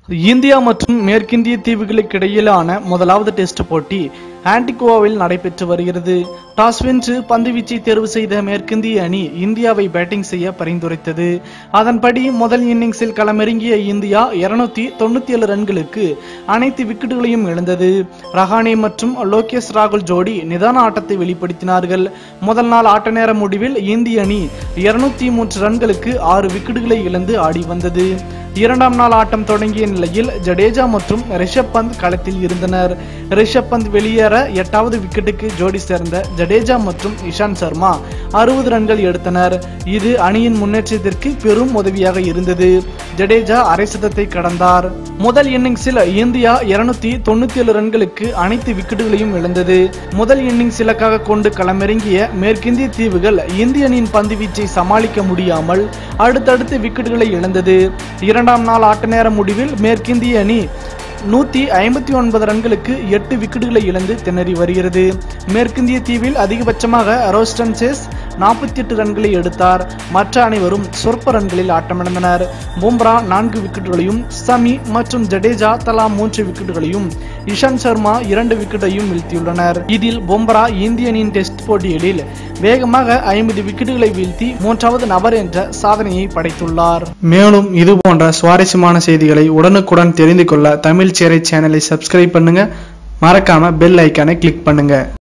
India மற்றும் மேற்கிந்திய தீவுகளுக்கு இடையிலான முதலாவது டெஸ்ட் போட்டி ஆன்டிகுவாவில் நடைபெற்று வருகிறது டாஸ் வென்று பந்துவீச்சை தேர்வு செய்த மேற்கிந்திய அணி இந்தியாவை பேட்டிங் செய்ய பரிந்துரைத்தது அதன்படி முதல் இன்னிங்ஸில் களமிறங்கிய இந்தியா இருநூத்தி தொண்ணூத்தி ஏழு ரன்களுக்கு அனைத்து விக்கெட்டுகளையும் இழந்தது ரஹானே மற்றும் லோகேஷ் ராகுல் ஜோடி நிதான ஆட்டத்தை வெளிப்படுத்தினார்கள் முதல் நாள் ஆட்ட நேர முடிவில் இந்திய அணி இருநூத்தி மூன்று ரன்களுக்கு ஆறு விக்கெட்டுகளை இழந்து ஆடி வந்தது இரண்டாம் நாள் ஆட்டம் தொடங்கிய நிலையில் ஜடேஜா மற்றும் ரிஷப் பந்த் களத்தில் இருந்தனர் ரிஷப் பந்த் வெளியேற எட்டாவது விக்கெட்டுக்கு ஜோடி சேர்ந்த ஜடேஜா மற்றும் இஷாந்த் சர்மா அறுபது ரன்கள் எடுத்தனர் இது அணியின் முன்னேற்றத்திற்கு பெரும் உதவியாக இருந்தது ஜடேஜா அரை சதத்தை கடந்தார் முதல் இன்னிங்ஸில் இந்தியா இருநூத்தி தொண்ணூத்தி ஏழு ரன்களுக்கு அனைத்து விக்கெட்டுகளையும் இழந்தது முதல் இன்னிங்ஸ் இலக்காக கொண்டு களமிறங்கிய மேற்கிந்திய தீவுகள் இந்திய அணியின் பந்து வீச்சை சமாளிக்க முடியாமல் அடுத்தடுத்து விக்கெட்டுகளை இழந்தது இரண்டாம் நாள் ஆட்ட நேர முடிவில் மேற்கிந்திய அணி நூத்தி ஐம்பத்தி ஒன்பது ரன்களுக்கு எட்டு விக்கெட்டுகளை இழந்து திணறி வருகிறது மேற்கிந்திய தீவில் அதிகபட்சமாக ரோஸ்டன் சேஸ் நாற்பத்தி எட்டு ரன்களை எடுத்தார் மற்ற அனைவரும் சொற்ப ரன்களில் ஆட்டமிழந்தனர் பும்ரா நான்கு விக்கெட்டுகளையும் சமி மற்றும் ஜடேஜா தலா மூன்று விக்கெட்டுகளையும் இஷாந்த் சர்மா இரண்டு விக்கெட்டையும் வீழ்த்தியுள்ளனர் இதில் பும்ரா இந்திய அணியின் டெஸ்ட் போட்டிகளில் வேகமாக ஐம்பது விக்கெட்டுகளை வீழ்த்தி மூன்றாவது நபர் என்ற சாதனையை படைத்துள்ளார் மேலும் இது போன்ற சுவாரஸ்யமான செய்திகளை உடனுக்குடன் தெரிந்து கொள்ள தமிழ் சேரை சேனலை சப்ஸ்கிரைப் பண்ணுங்க மறக்காம பெல் ஐக்கானை கிளிக் பண்ணுங்க